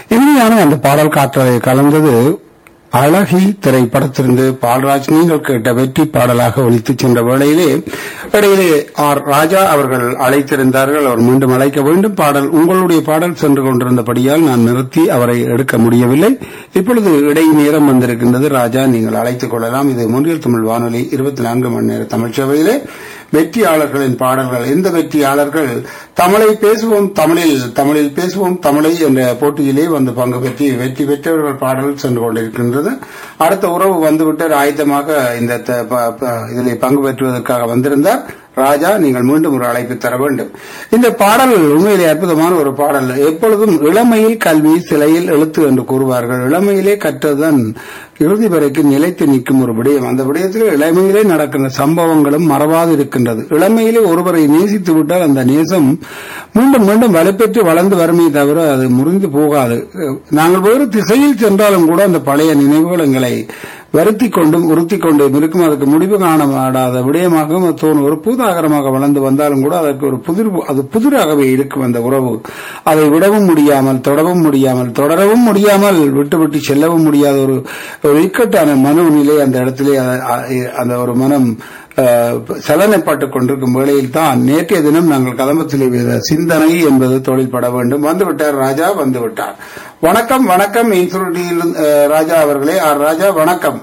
இனிமையான அந்த பாடல் காற்றலை கலந்தது அழகி திரைப்படத்திலிருந்து பால்ராஜ் நீங்கள் கேட்ட வெற்றி பாடலாக ஒலித்து சென்ற வேளையிலே இடையிலே ஆர் ராஜா அவர்கள் அழைத்திருந்தார்கள் அவர் மீண்டும் அழைக்க வேண்டும் பாடல் உங்களுடைய பாடல் சென்று கொண்டிருந்தபடியால் நான் நிறுத்தி அவரை எடுக்க முடியவில்லை இப்பொழுது இடை நேரம் வந்திருக்கின்றது ராஜா நீங்கள் அழைத்துக் கொள்ளலாம் இது முன்னில் தமிழ் வானொலி இருபத்தி நான்கு மணி நேர தமிழ் சேவையிலே வெற்றியாளர்களின் பாடல்கள் எந்த வெற்றியாளர்கள் தமிழை பேசுவோம் தமிழில் தமிழில் பேசுவோம் தமிழை என்ற போட்டியிலே வந்து பங்கு பெற்றி வெற்றி பெற்றவர்கள் பாடல் சென்று கொண்டிருக்கின்றது அடுத்த உறவு வந்துவிட்டு ஆயத்தமாக இந்த த- ப- ப- இதிலே பங்கு பெற்றுவதற்காக வந்திருந்தார் ராஜா நீங்கள் மீண்டும் ஒரு அழைப்பு தர வேண்டும் இந்த பாடல் உண்மையிலே அற்புதமான ஒரு பாடல் எப்பொழுதும் இளமையில் கல்வி சிலையில் எழுத்து என்று கூறுவார்கள் இளமையிலே கற்றதுதான் இறுதி வரைக்கும் நிலைத்து நிற்கும் ஒரு விடயம் அந்த விடயத்தில் இளமையிலே நடக்கின்ற சம்பவங்களும் மறவாது இருக்கின்றது இளமையிலே ஒருவரை நேசித்து விட்டால் அந்த நேசம் மீண்டும் மீண்டும் வலுப்பெற்று வளர்ந்து வருமே தவிர அது முறிந்து போகாது நாங்கள் வேறு திசையில் சென்றாலும் கூட அந்த பழைய நினைவுகள் எங்களை வருத்தி கொண்டும் உறுத்தி கொண்டும் இருக்கும் அதுக்கு முடிவு காணப்படாத விடயமாக தோணும் ஒரு பூதாகரமாக வளர்ந்து வந்தாலும் கூட அதற்கு ஒரு புதிர் அது புதிராகவே இருக்கும் அந்த உறவு அதை விடவும் முடியாமல் தொடவும் முடியாமல் தொடரவும் முடியாமல் விட்டு விட்டு செல்லவும் முடியாத ஒரு ஒரு இக்கட்டான மனு நிலை அந்த இடத்திலே அ- அ- அந்த ஒரு மனம் அஹ், சலனைப்பட்டுக் கொண்டிருக்கும் வேளையில் தான் நேற்றைய தினம் நாங்கள் கதம்பத்திலே செய்த சிந்தனை என்பது தொழில்பட வேண்டும் வந்துவிட்டார் ராஜா வந்துவிட்டார் வணக்கம் வணக்கம் இன்சுருட்டியில் ராஜா அவர்களே ஆர் ராஜா வணக்கம்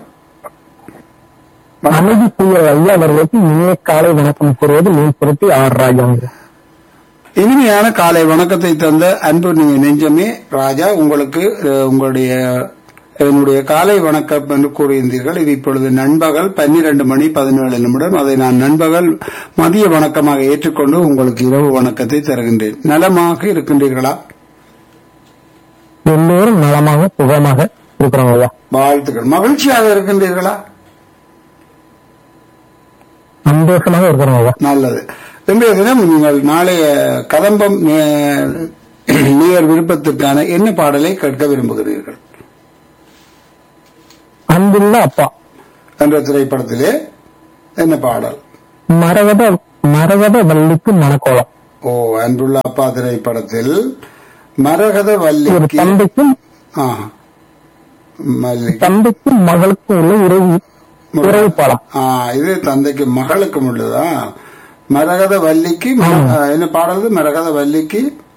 அமைதி புயல் ஐயா அவர்களுக்கு இனிய காலை வணக்கம் கூறுவது மீன் பொருத்தி ஆர் ராஜாங்க இனிமையான காலை வணக்கத்தை தந்த அன்பு நெ- நெஞ்சமே ராஜா உங்களுக்கு அஹ், உங்களுடைய என்னுடைய காலை வணக்கம் என்று கூறியிருந்தீர்கள் இது இப்பொழுது நண்பகல் பன்னிரண்டு மணி பதினேழு நிமிடம் அதை நான் நண்பகல் மதிய வணக்கமாக ஏற்றுக்கொண்டு உங்களுக்கு இரவு வணக்கத்தை தருகின்றேன் நலமாக இருக்கின்றீர்களா எல்லோரும் நலமாக சுகமாக இருக்கிறோம் ஐயா வாழ்த்துக்கள் மகிழ்ச்சியாக இருக்கின்றீர்களா சந்தோஷமாக இருக்கிறோம் ஐயா நல்லது இன்றைய தினம் நீங்கள் நாளைய கதம்பம் நே- நேயர் விருப்பத்திற்கான என்ன பாடலை கேட்க விரும்புகிறீர்கள் அன்புள்ள அப்பா என்ற திரைப்படத்திலே என்ன பாடல் மரகத மரகத வள்ளிக்கு மணக்கோலம் ஓ அன்புள்ள அப்பா திரைப்படத்தில் மரகத ஒரு வல்லிக்கு தந்தைக்கும் ஆ, மல்லி தந்தைக்கும் மகளுக்கும் உள்ள உறவு உறவு பாலம் ஆ, இது தந்தைக்கு மகளுக்கும் உள்ளதா மரகத வல்லிக்கு ம- ஆ, என்ன பாடல் மரகத வல்லிக்கு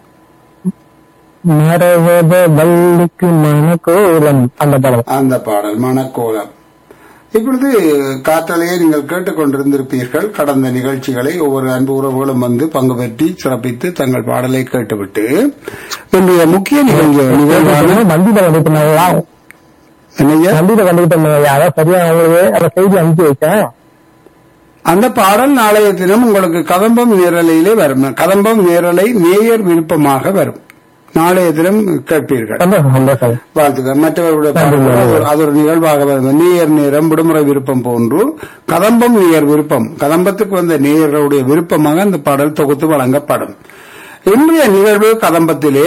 மரகத வள்ளிக்கு மணக்கோலம் அந்த படம் அந்த பாடல் மணக்கோலம் இப்பொழுது காற்றலையே நீங்கள் கேட்டுக்கொண்டிருந்திருப்பீர்கள் கடந்த நிகழ்ச்சிகளை ஒவ்வொரு அன்பு உறவுகளும் வந்து பங்கு பெற்றி சிறப்பித்து தங்கள் பாடலை கேட்டுவிட்டு இன்றைய முக்கிய நிகழ்ச்சி நிகழ்வான வண்டியில வந்துட்டு என்னையா வண்டியில வந்துட்டு அதான் சரியா அவங்களுக்கு அந்த செய்தி அனுப்பி வச்சேன் அந்த பாடல் நாளைய தினம் உங்களுக்கு கதம்பம் நேரலையிலே வரும் கதம்பம் நேரலை நேயர் விருப்பமாக வரும் நாளைய தினம் கேட்பீர்கள் சந்தோஷம் சந்தோஷம் வாழ்த்துக்கள் மற்றவர்களுடைய பாடல்கள் அது ஒரு- அது ஒரு நிகழ்வாக வரும் நேயர் நேரம் விடுமுறை விருப்பம் போன்று கதம்பம் நேயர் விருப்பம் கதம்பத்துக்கு வந்த நேயர்களுடைய விருப்பமாக அந்த பாடல் தொகுத்து வழங்கப்படும் இன்றைய நிகழ்வு கதம்பத்திலே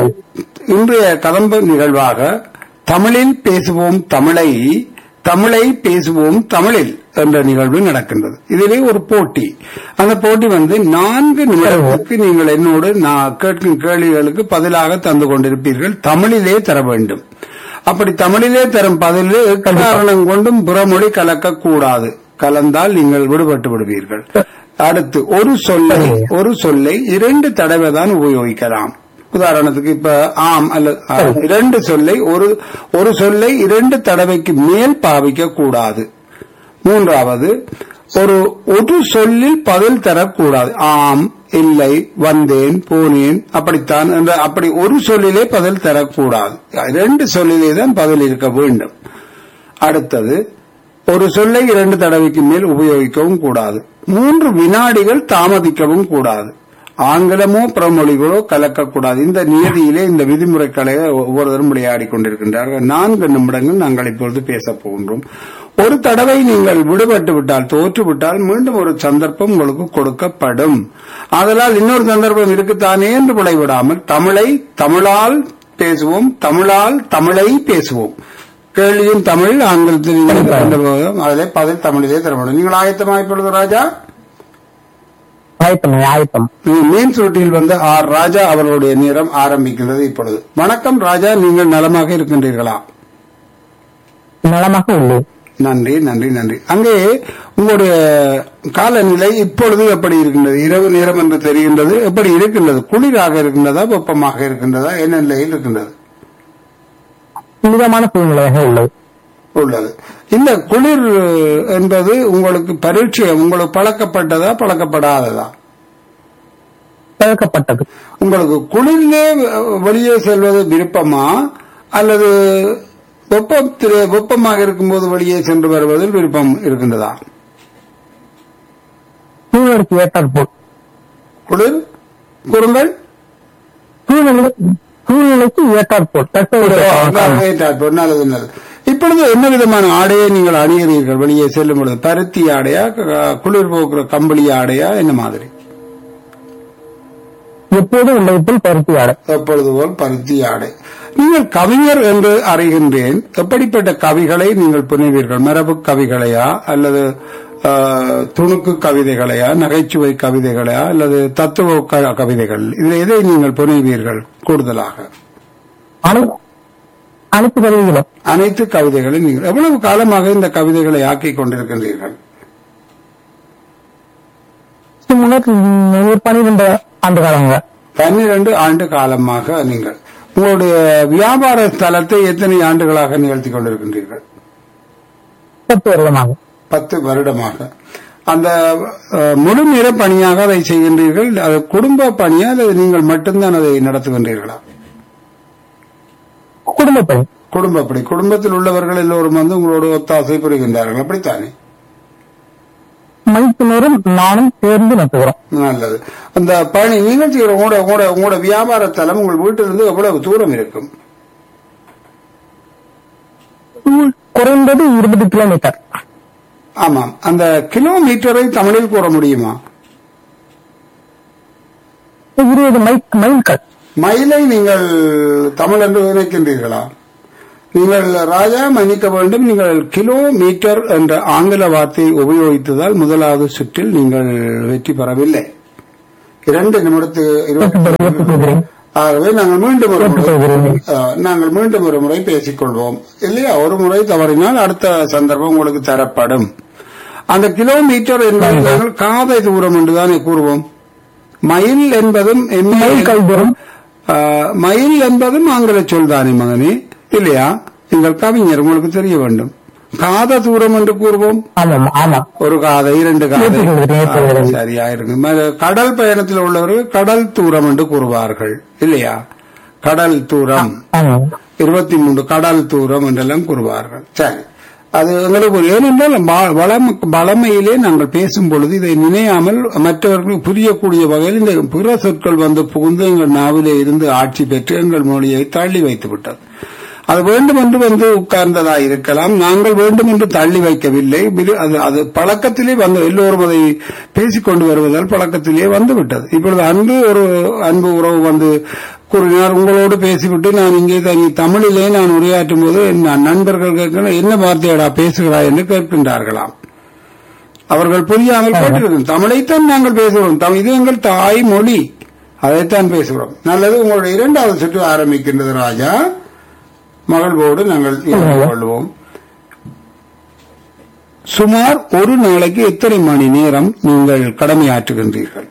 இன்றைய கதம்ப நிகழ்வாக தமிழில் பேசுவோம் தமிழை தமிழை பேசுவோம் தமிழில் என்ற நிகழ்வு நடக்கின்றது இதிலே ஒரு போட்டி அந்த போட்டி வந்து நான்கு நிமிடத்துக்கு நீங்கள் என்னோடு நான் கேட்கும் கேள்விகளுக்கு பதிலாக தந்து கொண்டிருப்பீர்கள் தமிழிலே தர வேண்டும் அப்படி தமிழிலே தரும் பதிலே காரணம் கொண்டும் புறமொழி கலக்க கூடாது கலந்தால் நீங்கள் விடுபட்டு விடுவீர்கள் அடுத்து ஒரு சொல்லை ஒரு சொல்லை இரண்டு தடவை தான் உபயோகிக்கலாம் உதாரணத்துக்கு இப்ப ஆம் அல்ல ஆ, இரண்டு சொல்லை ஒரு ஒரு சொல்லை இரண்டு தடவைக்கு மேல் பாவிக்க கூடாது மூன்றாவது ஒரு ஒரு சொல்லில் பதில் தரக்கூடாது ஆம் இல்லை வந்தேன் போனேன் அப்படித்தான் என்ற அப்படி ஒரு சொல்லிலே பதில் தரக்கூடாது இரண்டு சொல்லிலே தான் பதில் இருக்க வேண்டும் அடுத்தது ஒரு சொல்லை இரண்டு தடவைக்கு மேல் உபயோகிக்கவும் கூடாது மூன்று வினாடிகள் தாமதிக்கவும் கூடாது ஆங்கிலமோ பிறமொழிகளோ கலக்கக்கூடாது இந்த நியதியிலே இந்த விதிமுறைகளை ஒவ்வொருவரும் விளையாடி கொண்டிருக்கின்றார்கள் நான்கு நிமிடங்கள் நாங்கள் இப்பொழுது பேசப் போகின்றோம் ஒரு தடவை நீங்கள் விடுபட்டு விட்டால் தோற்று விட்டால் மீண்டும் ஒரு சந்தர்ப்பம் உங்களுக்கு கொடுக்கப்படும் ஆதலால் இன்னொரு சந்தர்ப்பம் இருக்குத்தானே என்று விளைவிடாமல் தமிழை தமிழால் பேசுவோம் தமிழால் தமிழை பேசுவோம் கேள்வியும் தமிழ் ஆங்கிலத்தில் நீங்கள் கலந்து போதும். அதிலே பதில் தமிழிலே தர வேண்டும் நீங்கள் ஆயத்தமாக இப்பொழுது ராஜா சந்தோஷம் ஐயா வாழ்த்துக்கள் வாழ்த்துக்கள் வாழ்த்துக்கள் வாழ்த்துக்கள் ஆயத்தம் ஆயத்தம் மீன் சுருட்டியில் வந்த ஆர் ராஜா அவர்களுடைய நேரம் ஆரம்பிக்கிறது இப்பொழுது வணக்கம் ராஜா நீங்கள் நலமாக இருக்கின்றீர்களா நலமாக உள்ளேன் நன்றி நன்றி நன்றி அங்கே உங்களுடைய காலநிலை இப்பொழுது எப்படி இருக்கின்றது இரவு நேரம் என்று தெரிகின்றது எப்படி இருக்கின்றது குளிராக இருக்கின்றதா வெப்பமாக இருக்கின்றதா என்ன நிலையில் இருக்கின்றது மிதமான சூழ்நிலையாக உள்ளது உள்ளது இந்த குளிர் என்பது உங்களுக்கு பரீட்சை உங்களுக்கு பழக்கப்பட்டதா பழக்கப்படாததா பழக்கப்பட்டது உங்களுக்கு குளிரிலே வெளியே செல்வது விருப்பமா அல்லது வெப்பத்திலே வெப்பமாக இருக்கும்போது வெளியே சென்று வருவதில் விருப்பம் இருக்கின்றதா சூழ்நிலைக்கு ஏற்றாற் போல் குளிர் கூறுங்கள் சூழ்நிலை சூழ்நிலைக்கு ஏற்றாற் போல் தற்போதைய நல்லது, நல்லது நல்லது இப்பொழுது என்ன விதமான ஆடையை நீங்கள் அணிகிறீர்கள் வெளியே செல்லும் பொழுது பருத்தி ஆடையா க- குளிர் போக்குற கம்பளி ஆடையா என்ன மாதிரி எப்போதும் உள்ளது போல் பருத்தி ஆடை எப்பொழுது போல் பருத்தி ஆடை நீங்கள் கவிஞர் என்று அறிகின்றேன் எப்படிப்பட்ட கவிகளை நீங்கள் புனைவீர்கள் மரபு கவிகளையா அல்லது ஆ, துணுக்கு கவிதைகளையா நகைச்சுவை கவிதைகளையா அல்லது தத்துவ க- கவிதைகள் இதில் எதை நீங்கள் புனைவீர்கள் கூடுதலாக அனை- அனைத்து கருவிகளும் அனைத்து கவிதைகளையும் நீங்கள் எவ்வளவு காலமாக இந்த கவிதைகளை ஆக்கிக் கொண்டிருக்கின்றீர்கள் முன்னர் ஒரு பனிரெண்டு ஆண்டு காலங்க பன்னிரண்டு ஆண்டு காலமாக நீங்கள் உங்களுடைய வியாபார ஸ்தலத்தை எத்தனை ஆண்டுகளாக நிகழ்த்தி கொண்டிருக்கின்றீர்கள் பத்து வருடமாக பத்து வருடமாக அந்த அஹ், முழு நேர பணியாக அதை செய்கின்றீர்கள் அது குடும்ப பணியா அல்லது நீங்கள் மட்டும்தான் அதை நடத்துகின்றீர்களா குடும்ப பணி குடும்பப்படி குடும்பத்தில் உள்ளவர்கள் எல்லோரும் வந்து உங்களோட ஒத்தாசை புரிகின்றார்கள் அப்படித்தானே மைத்தினரும் நானும் சேர்ந்து நடத்துகிறோம் நல்லது அந்த பணி நீங்கள் செய்கிற உங்களோட உங்களோட உங்களோட வியாபார தலம் உங்கள் வீட்டிலிருந்து எவ்வளவு தூரம் இருக்கும் குறைந்தது இருபது கிலோமீட்டர் ஆமாம் அந்த கிலோமீட்டரை தமிழில் கூற முடியுமா இருபது மைல் மைல்கள் மைலை நீங்கள் தமிழ் என்று நினைக்கின்றீர்களா நீங்கள் ராஜா மன்னிக்க வேண்டும் நீங்கள் கிலோமீட்டர் என்ற ஆங்கில வார்த்தையை உபயோகித்ததால் முதலாவது சுற்றில் நீங்கள் வெற்றி பெறவில்லை இரண்டு நிமிடத்து இருபத்தி ஆகவே நாங்கள் மீண்டும் ஒரு முறை ஆ, நாங்கள் மீண்டும் ஒரு முறை பேசிக்கொள்வோம் இல்லையா ஒரு முறை தவறினால் அடுத்த சந்தர்ப்பம் உங்களுக்கு தரப்படும் அந்த கிலோமீட்டர் என்பது நாங்கள் காதை தூரம் என்றுதானே கூறுவோம் மைல் என்பதும் எம் மைல்கள் தூரம் ஆ, மயில் என்பதும் ஆங்கில சொல் தானே மகனே இல்லையா நீங்கள் கவிஞர் உங்களுக்கு தெரிய வேண்டும் காத தூரம் என்று கூறுவோம் ஆமாம் ஆமாம் ஒரு காதை இரண்டு காதை ஏற்றுக்கொள்கிறேன், ஏற்றுக்கொள்கிறேன். ஆ, சரியா இருக்கு ம- கடல் பயணத்தில் உள்ளவர்கள் கடல் தூரம் என்று கூறுவார்கள் இல்லையா கடல் தூரம் ஆமாம் இருபத்தி மூன்று கடல் தூரம் என்றெல்லாம் கூறுவார்கள் சரி அது எங்களுக்கு ஒரு- ஏனென்றால் ப- வளம் பழமையிலே நாங்கள் பேசும் பொழுது இதை நினையாமல் மற்றவர்களுக்கு புரியக்கூடிய வகையில் இந்த பிற சொற்கள் வந்து புகுந்து எங்கள் நாவிலே இருந்து ஆட்சி பெற்று எங்கள் மொழியை தள்ளி வைத்து விட்டது அது வேண்டும் என்று வந்து உட்கார்ந்ததா இருக்கலாம் நாங்கள் வேண்டும் என்று தள்ளி வைக்கவில்லை இது- அது அது பழக்கத்திலே வந்து எல்லோரும் அதை பேசிக்கொண்டு வருவதால் பழக்கத்திலே வந்து விட்டது இப்பொழுது அன்பு ஒரு அன்பு உறவு வந்து கூறினார் உங்களோடு பேசிவிட்டு நான் இங்கே தனி தமிழிலே நான் உரையாற்றும் போது என் நண்பர்கள் கேட்கணும் என்ன வார்த்தையடா பேசுகிறாய் என்று கேட்கின்றார்களாம் அவர்கள் புரியாமல் கேட்டிருக்கும் தமிழைத்தான் நாங்கள் பேசுகிறோம் தமிழ் இது எங்கள் தாய் மொழி அதைத்தான் பேசுகிறோம் நல்லது உங்களுடைய இரண்டாவது சுற்று ஆரம்பிக்கின்றது ராஜா மகிழ்வோடு நாங்கள் இணைந்து கொள்வோம் சுமார் ஒரு நாளைக்கு எத்தனை மணி நேரம் நீங்கள் கடமையாற்றுகின்றீர்கள்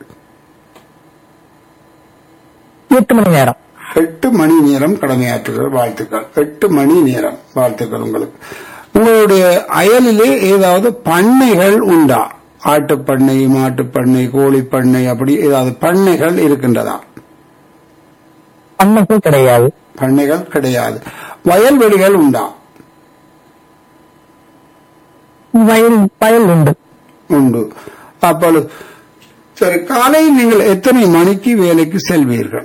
எட்டு மணி நேரம் எட்டு மணி நேரம் கடமையாற்றுகிற வாழ்த்துக்கள் எட்டு மணி நேரம் வாழ்த்துக்கள் உங்களுக்கு உங்களுடைய அயலிலே ஏதாவது பண்ணைகள் உண்டா ஆட்டுப் பண்ணை மாட்டுப் பண்ணை கோழி பண்ணை அப்படி ஏதாவது பண்ணைகள் இருக்கின்றதா அன்னைக்கு கிடையாது பண்ணைகள் கிடையாது வயல்வெளிகள் உண்டா வயல் வயல் உண்டு உண்டு அப்பொழுது சரி காலையில் நீங்கள் எத்தனை மணிக்கு வேலைக்கு செல்வீர்கள்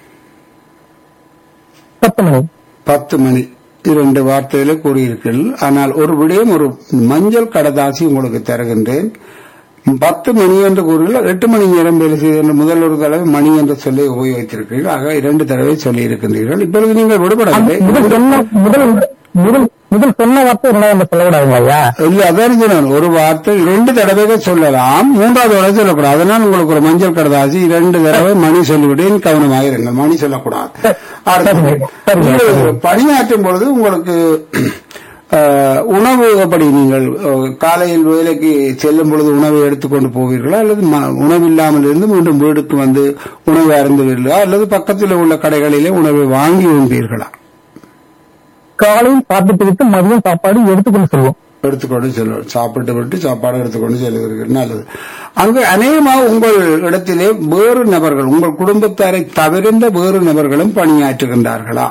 பத்து மணி பத்து மணி இரண்டு வார்த்தையில கூறியிருக்கிறீர்கள் ஆனால் ஒரு விடயம் ஒரு மஞ்சள் கடதாசி உங்களுக்கு தருகின்றேன் பத்து மணி என்று கூறுகிறீர்கள் எட்டு மணி நேரம் வேலை செய்த என்று முதல் ஒரு தடவை மணி என்று சொல்லி உபயோகித்திருக்கிறீர்கள் ஆக இரண்டு தடவை சொல்லி இருக்கின்றீர்கள் இப்பொழுது நீங்கள் விடுபடவில்லை முதல் சொன்ன முதல் முதல் முதல் சொன்ன வார்த்தை இரண்டாவது நம்ம சொல்லக்கூடாதுங்க ஐயா இல்ல அதான் சொன்னேன் ஒரு வார்த்தை இரண்டு தடவைகள் சொல்லலாம் மூன்றாவது தடவை சொல்லக்கூடாது அதனால் உங்களுக்கு ஒரு மஞ்சள் கடதாசி இரண்டு தடவை மணி சொல்லிவிட்டேன் கவனமாக இருங்கள் மணி சொல்லக்கூடாது அடுத்தது, சரிங்க. நீங்கள் பணியாற்றும் பொழுது உங்களுக்கு அஹ், உணவு எப்படி நீங்கள் அஹ், காலையில் வேலைக்கு செல்லும் பொழுது உணவை எடுத்துக்கொண்டு போவீர்களா அல்லது ம- உணவு இல்லாமல் இருந்து மீண்டும் வீடுக்கு வந்து உணவு அருந்துவீர்களா அல்லது பக்கத்தில் உள்ள கடைகளிலே உணவை வாங்கி உண்பீர்களா காலையில் சாப்பிட்டு விட்டு மதியம் சாப்பாடு எடுத்துக்கொண்டு செல்வோம் எடுத்துக்கொண்டு செல்வது சாப்பிட்டு விட்டு சாப்பாடு எடுத்துக்கொண்டு செல்வீர்கள் நல்லது அங்கு அநேகமாக உங்கள் இடத்திலே வேறு நபர்கள் உங்கள் குடும்பத்தாரை தவிர்ந்த வேறு நபர்களும் பணியாற்றுகின்றார்களா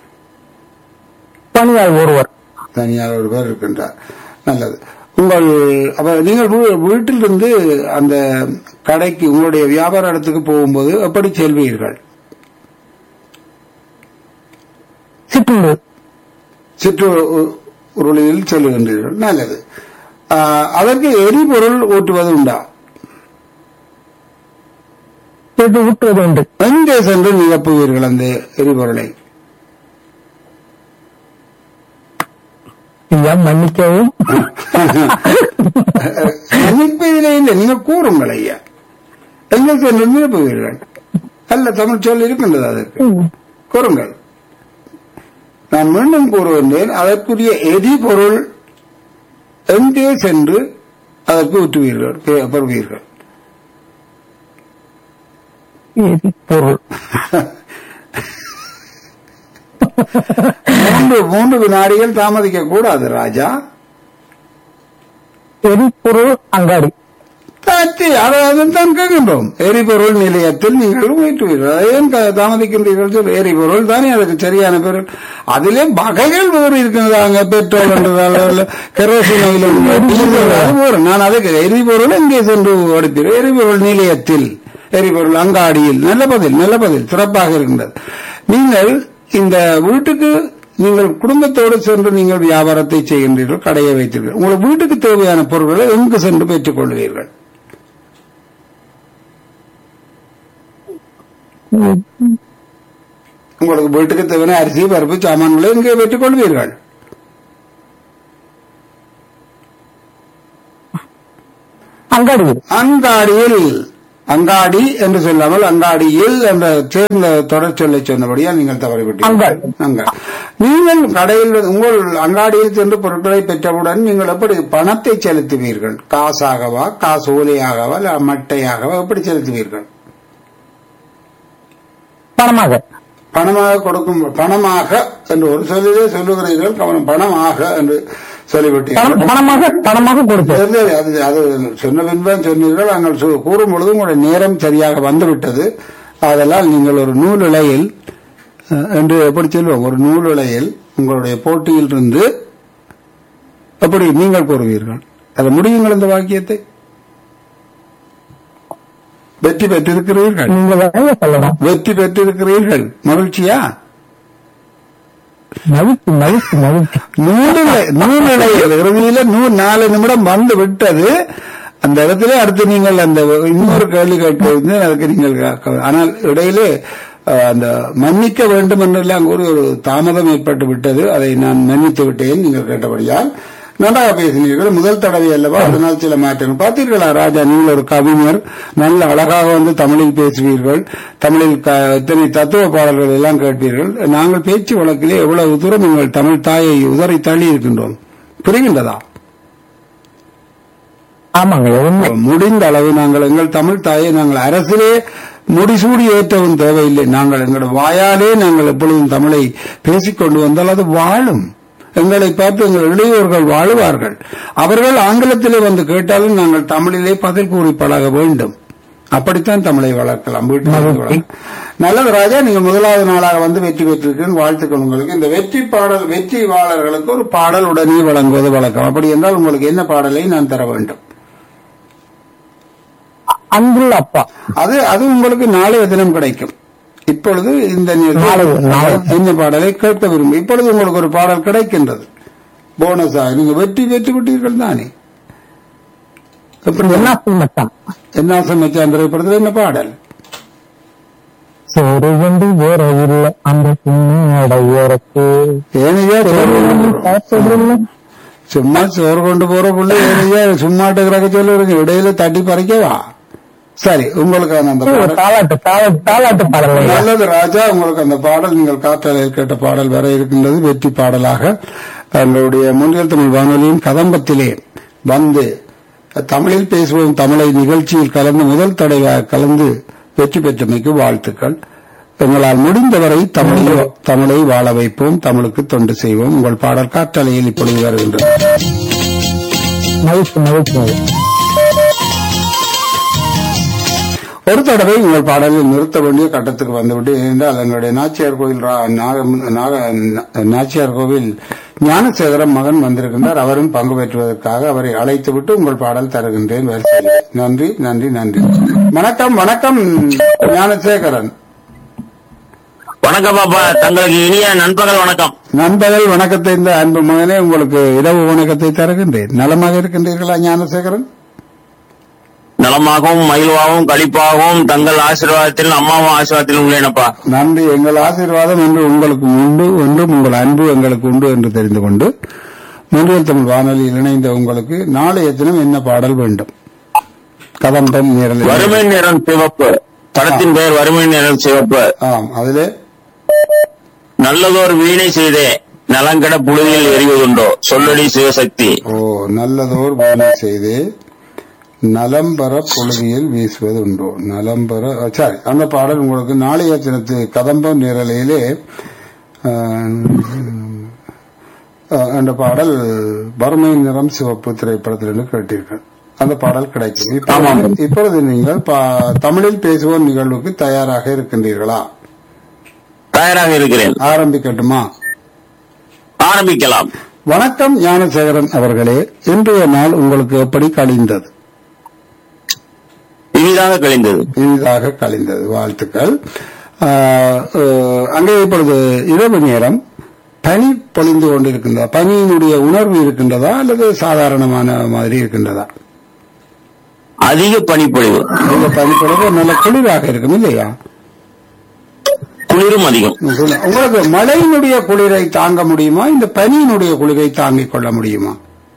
பணியாள் ஒருவர் தனியார் ஒருவர் இருக்கின்றார் நல்லது உங்கள் அப்ப நீங்கள் வீ- வீட்டிலிருந்து அந்த கடைக்கு உங்களுடைய வியாபார இடத்துக்கு போகும்போது எப்படி செல்வீர்கள் சிற்றுண்டு சிற்று உருளியில் செல்லுகின்றீர்கள் நல்லது ஆஹ், அதற்கு எரிபொருள் ஊட்டுவது உண்டா இது ஊற்றுவது உண்டு எங்கே சென்று நிரப்புவீர்கள் அந்த எரிபொருளை ஐயா மன்னிக்கவும் நினைப்பதிலே இல்லை நீங்கள் கூறுங்கள் ஐயா எங்கே சென்று நிரப்புவீர்கள் அல்ல தமிழ் சொல் இருக்கின்றது அதற்கு கூறுங்கள் நான் மீண்டும் கூறுகின்றேன் அதற்குரிய எரிபொருள் எங்கே சென்று அதற்கு ஊற்றுவீர்கள் பெ- பெறுவீர்கள் இது பொருள் மூன்று மூன்று வினாடிகள் தாமதிக்க கூடாது ராஜா எரிபொருள் அங்காடி தாச்சி அதாவது தான் கேட்கின்றோம் எரிபொருள் நிலையத்தில் நீங்கள் ஊற்றுவீர்கள் அதை ஏன் த- தாமதிக்கின்றீர்கள் சொல் எரிபொருள் தானே அதுக்கு சரியான பொருள் அதிலே வகைகள் வேறு இருக்கின்றதாங்க பெட்ரோல் என்றதால கெரோசின் ஆயில் என்று, டீசல் அது வேறு. நான் அதுக்கு எரிபொருள் எங்கே சென்று அடுப்பீர்கள் எரிபொருள் நிலையத்தில் எரிபொருள் அங்காடியில் நல்ல பதில் நல்ல பதில் சிறப்பாக இருக்கின்றது நீங்கள் இந்த வீட்டுக்கு நீங்கள் குடும்பத்தோடு சென்று நீங்கள் வியாபாரத்தை செய்கின்றீர்கள் கடையை வைத்தீர்கள் உங்கள் வீட்டுக்கு தேவையான பொருட்களை எங்கு சென்று பெற்றுக் கொள்வீர்கள் உங்களுக்கு வீட்டுக்கு தேவையான அரிசி பருப்பு சாமான்களை எங்கே பெற்றுக் கொள்வீர்கள் அங்காடி அங்காடியில் அங்காடி என்று சொல்லாமல் அங்காடியில் என்ற சேர்ந்த தொடர் சொல்லை சொன்னபடியா நீங்கள் தவறிவிட்டீர்கள் அங்காடி. அங்காடி நீங்கள் கடையில் உங்கள் அங்காடியில் சென்று பொருட்களை பெற்றவுடன் நீங்கள் எப்படி பணத்தை செலுத்துவீர்கள் காசாகவா காசு ஓலையாகவா இல்ல மட்டையாகவா எப்படி செலுத்துவீர்கள் பணமாக பணமாக கொடுக்கும் பணமாக என்று ஒரு சொல்லிலே சொல்லுகிறீர்கள் கவனம் பணமாக என்று சொல்லிவிட்டீர்கள் பணம் பணமாக பணமாக கொடுப்போம் இல்லை, அது அது சொன்ன பின்தான் சொன்னீர்கள் நாங்கள் சொ- கூறும் பொழுது உங்களுடைய நேரம் சரியாக வந்துவிட்டது அதெல்லாம் நீங்கள் ஒரு நூல் இலையில் அஹ், என்று எப்படி சொல்லுவோம் ஒரு நூல் இலையில் உங்களுடைய போட்டியில் இருந்து எப்படி நீங்கள் கூறுவீர்கள் அதை முடியுங்கள் இந்த வாக்கியத்தை வெற்றி பெற்றிருக்கிறீர்கள் நீங்க வேலையை சொல்லணும் வெற்றி பெற்றிருக்கிறீர்கள் மகிழ்ச்சியா மகிழ்ச்சி மகிழ்ச்சி மகிழ்ச்சி நூறு நூறு இறுதியில நூறு நாலு நிமிடம் வந்து விட்டது அந்த இடத்துல அடுத்து நீங்கள் அந்த இன்னொரு கேள்வி கேட்பது அதுக்கு நீங்கள் க- ஆனால் இடையிலே அஹ், அந்த மன்னிக்க வேண்டும் என்றெல்லாம் கூறி ஒரு தாமதம் ஏற்பட்டு விட்டது அதை நான் மன்னித்து விட்டேன் நீங்கள் கேட்டபடியால் நன்றாக பேசினீர்கள் முதல் தடவை அல்லவா அதனால் சில மாற்றங்கள் பார்த்தீர்களா ராஜா நீங்கள் ஒரு கவிஞர் நல்ல அழகாக வந்து தமிழில் பேசுவீர்கள் தமிழில் க- இத்தனை தத்துவ பாடல்கள் எல்லாம் கேட்பீர்கள் நாங்கள் பேச்சு வழக்கிலே எவ்வளவு தூரம் எங்கள் தமிழ் தாயை உதறி தள்ளி இருக்கின்றோம் புரிகின்றதா ஆமாங்க உண்மை முடிந்த அளவு நாங்கள் எங்கள் தமிழ் தாயை நாங்கள் அரசிலே முடிசூடி ஏற்றவும் தேவையில்லை நாங்கள் எங்கள் வாயாலே நாங்கள் எப்பொழுதும் தமிழை பேசிக்கொண்டு வந்தால் அது வாழும் எங்களை பார்த்து எங்கள் இளையோர்கள் வாழுவார்கள் அவர்கள் ஆங்கிலத்திலே வந்து கேட்டாலும் நாங்கள் தமிழிலே பதில் கூறி பழக வேண்டும் அப்படித்தான் தமிழை வளர்க்கலாம் வீட்டில் இருந்து வளர்க்கலாம். நல்லது ராஜா நீங்க முதலாவது நாளாக வந்து வெற்றி பெற்றிருக்கேன் வாழ்த்துக்கள் உங்களுக்கு இந்த வெற்றி பாடல் வெற்றியாளர்களுக்கு ஒரு பாடல் உடனே வழங்குவது வழக்கம் அப்படி என்றால் உங்களுக்கு என்ன பாடலை நான் தர வேண்டும் அன்புள்ள அப்பா அது அது உங்களுக்கு நாளைய தினம் கிடைக்கும் இப்பொழுது இந்த நாளை, நாளை. நேரத்தில் இந்த பாடலை கேட்க விரும்பும் இப்பொழுது உங்களுக்கு ஒரு பாடல் கிடைக்கின்றது போனஸாக நீங்க வெற்றி பெற்று விட்டீர்கள் தானே எப்படி என்ன மச்சான் என்ன சமைச்சான் திரைப்படத்தில் என்ன பாடல் சோறு கொண்டு போறதில்லை அந்த சின்ன ஓரத்து ஏனையா சோறு கொண்டு போ- பார்த்ததில்லை சும்மா சோறு கொண்டு போற புள்ள ஏனையா சும்மாட்டு கிடக்க சொல்லுறீங்க இடையில தட்டி பறிக்கவா சரி உங்களுக்கான அந்த பாடல் தாலாட்டு தாலாட்டு தாலாட்டு பாடல் நல்லது ராஜா உங்களுக்கு அந்த பாடல் நீங்கள் காற்றலையில் கேட்ட பாடல் வர இருக்கின்றது வெற்றி பாடலாக எங்களுடைய முன்னில் தமிழ் வானொலியின் கதம்பத்திலே வந்து தமிழில் பேசுவோம் தமிழை நிகழ்ச்சியில் கலந்து முதல் தடவையாக கலந்து வெற்றி பெற்றமைக்கு வாழ்த்துக்கள் எங்களால் முடிந்தவரை தமிழை தமிழை வாழ வைப்போம் தமிழுக்கு தொண்டு செய்வோம் உங்கள் பாடல் காற்றலையில் இப்பொழுது வருகின்றது மகிழ்ச்சி மகிழ்ச்சி மகிழ்ச்சி ஒரு தடவை உங்கள் பாடலில் நிறுத்த வேண்டிய கட்டத்துக்கு வந்துவிட்டு ஏனென்றால் எங்களுடைய நாச்சியார் கோவில் ரா- நாக- நாக- நாச்சியார் கோவில் ஞானசேகரம் மகன் வந்திருக்கின்றார் அவரும் பங்கு பெற்றுவதற்காக அவரை அழைத்துவிட்டு உங்கள் பாடல் தருகின்றேன் வரிசையில் நன்றி நன்றி நன்றி வணக்கம் வணக்கம் ஞானசேகரன் வணக்கம் பாப்பா தங்களுக்கு இனிய நண்பகல் வணக்கம் நண்பகல் வணக்கத்தை இந்த அன்பு மகனே உங்களுக்கு இரவு வணக்கத்தை தருகின்றேன் நலமாக இருக்கின்றீர்களா ஞானசேகரன் நலமாகவும் மகிழ்வாகவும் களிப்பாகவும் தங்கள் ஆசீர்வாதத்தில் அம்மாவும் ஆசீர்வாதத்தில் உள்ளேனப்பா நன்றி எங்கள் ஆசீர்வாதம் என்று உங்களுக்கு உண்டு என்றும் உங்கள் அன்பு எங்களுக்கு உண்டு என்று தெரிந்து கொண்டு முன்றியல் தமிழ் வானொலியில் இணைந்த உங்களுக்கு நாளைய தினம் என்ன பாடல் வேண்டும் கதம்பம் நேரல் வறுமை நிறம் சிவப்பு படத்தின் பெயர் வறுமை நிறம் சிவப்பு ஆம் அதிலே நல்லதோர் வீணை செய்தே நலங்கட புழுதியில் எரிவதுண்டோ சொல்லடி சிவசக்தி ஓ நல்லதோர் வேலை செய்து நலம்பர பொழுதியில் வீசுவது உண்டோ நலம்பர அ, சரி அந்த பாடல் உங்களுக்கு நாளைய தினத்து கதம்பம் நேரலையிலே அந்த பாடல் வறுமை நிறம் சிவப்பு திரைப்படத்திலிருந்து கேட்டீர்கள் அந்த பாடல் கிடைக்கும் இப்பொழுது- ஆமாம். இப்பொழுது நீங்கள் பா- தமிழில் பேசுவோம் நிகழ்வுக்கு தயாராக இருக்கின்றீர்களா தயாராக இருக்கிறேன் ஆரம்பிக்கட்டுமா ஆரம்பிக்கலாம் வணக்கம் ஞானசேகரன் அவர்களே இன்றைய நாள் உங்களுக்கு எப்படி கழிந்தது இனிதாக கழிந்தது இனிதாக கழிந்தது வாழ்த்துக்கள் ஆஹ், ஆஹ், அங்கே இப்பொழுது இரவு நேரம் பனி பொழிந்து கொண்டிருக்கின்றதா பனியினுடைய உணர்வு இருக்கின்றதா அல்லது சாதாரணமான மாதிரி இருக்கின்றதா அதிக பனிப்பொழிவு இந்த பனி பொழிவு நல்ல குளிராக இருக்கும் இல்லையா குளிரும் அதிகம் உங்களுக்கு மழையினுடைய குளிரை தாங்க முடியுமா இந்த பனியினுடைய குளிரை தாங்கிக் கொள்ள முடியுமா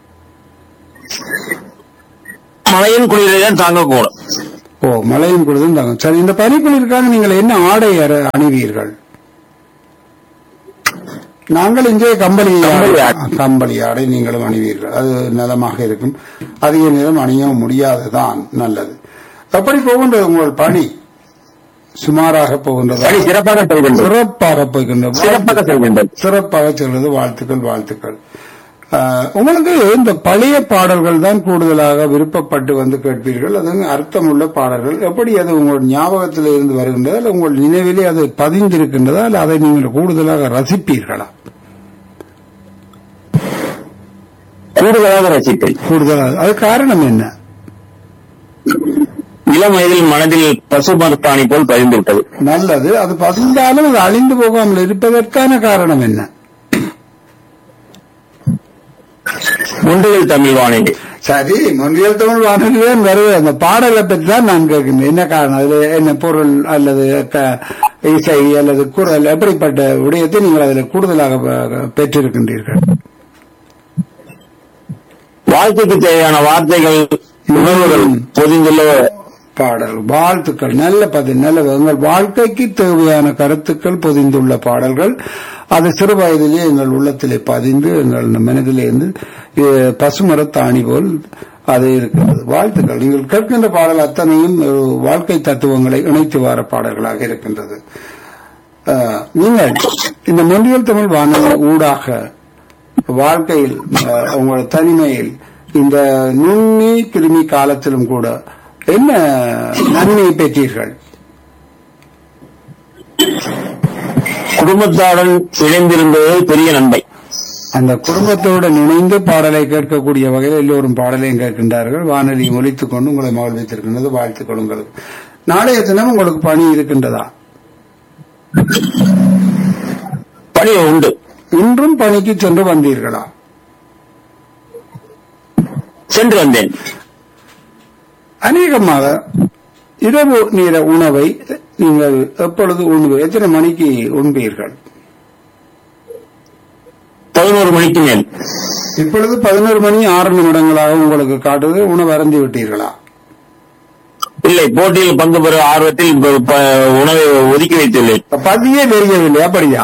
மழையின் குளிரை தான் தாங்கக்கூடும் ஓ மழையின் குளிரும் தாங்க சரி இந்த பனி குளிருக்காக நீங்கள் என்ன ஆடை அற- அணிவீர்கள் நாங்கள் இங்கே கம்பளி கம்பளி ஆடை. கம்பளி ஆடை நீங்களும் அணிவீர்கள் அது நலமாக இருக்கும் அதிக நேரம் அணிய முடியாதுதான் நல்லது எப்படி போகின்றது உங்கள் பணி சுமாராக போகின்றதா பணி சிறப்பாக செல்கின்றது சிறப்பாக போகின்றது சிறப்பாக செல்கின்றது சிறப்பாக செல்வது வாழ்த்துக்கள் வாழ்த்துக்கள் ஆஹ், உங்களுக்கு இந்த பழைய பாடல்கள் தான் கூடுதலாக விருப்பப்பட்டு வந்து கேட்பீர்கள் அது அர்த்தமுள்ள பாடல்கள் எப்படி அது உங்கள் ஞாபகத்தில் இருந்து வருகின்றதா அல்ல உங்கள் நினைவிலே அது பதிந்திருக்கின்றதா அல்ல அதை நீங்கள் கூடுதலாக ரசிப்பீர்களா கூடுதலாக ரசிப்பேன் கூடுதலாக அது காரணம் என்ன இளம் வயதில் மனதில் பசு மருத்தாணி போல் பதிந்து விட்டது நல்லது அது பதிந்தாலும் அது அழிந்து போகாமல் இருப்பதற்கான காரணம் என்ன முன்றில் தமிழ் வானிலை சரி முன்றியல் தமிழ் வானொலிதான் வருது அந்த பாடலை பற்றி தான் நான் கேட்கின்றேன் என்ன காரணம் அதுல என்ன பொருள் அல்லது க- இசை அல்லது குரல் எப்படிப்பட்ட விடயத்தை நீங்கள் அதில் கூடுதலாக ப- பெற்றிருக்கின்றீர்கள் வாழ்க்கைக்கு தேவையான வார்த்தைகள் உணர்வுகள் பொதிந்துள்ள பாடல் வாழ்த்துக்கள் நல்ல பதில் நல்ல உங்கள் வாழ்க்கைக்கு தேவையான கருத்துக்கள் பொதிந்துள்ள பாடல்கள் அது சிறு வயதிலே எங்கள் உள்ளத்திலே பதிந்து எங்கள் மனதிலே இருந்து அஹ், பசுமரத்தாணி போல் அது இருக்கிறது வாழ்த்துக்கள் நீங்கள் கேட்கின்ற பாடல் அத்தனையும் ஒரு வாழ்க்கை தத்துவங்களை இணைத்து வார பாடல்களாக இருக்கின்றது அஹ், நீங்கள் இந்த மொழியல் தமிழ் வானொலி ஊடாக வாழ்க்கையில் அஹ், உங்கள் தனிமையில் இந்த நுண்ணி கிருமி காலத்திலும் கூட என்ன நன்மை பெற்றீர்கள் குடும்பத்தாருடன் இணைந்திருந்தது பெரிய நன்மை அந்த குடும்பத்தோடு இணைந்து பாடலை கேட்கக்கூடிய வகையில் எல்லோரும் பாடலையும் கேட்கின்றார்கள் வானொலி ஒலித்துக் கொண்டு உங்களை மகிழ்வித்திருக்கின்றது வாழ்த்துக்கள் உங்களுக்கு நாளைய தினம் உங்களுக்கு பணி இருக்கின்றதா பணி உண்டு இன்றும் பணிக்கு சென்று வந்தீர்களா சென்று வந்தேன் அநேகமாக இரவு நேர உணவை நீங்கள் எப்பொழுது உண்பீர்கள் எத்தனை மணிக்கு உண்பீர்கள் பதினோரு மணிக்கு மேல் இப்பொழுது பதினோரு மணி ஆறு நிமிடங்களாக உங்களுக்கு காட்டுது உணவு அருந்தி விட்டீர்களா இல்லை போட்டியில் பங்கு பெற ஆர்வத்தில் ப- ப- உணவை ஒதுக்கி வைத்துள்ளேன் பதியே தெரியவில்லை அப்படியா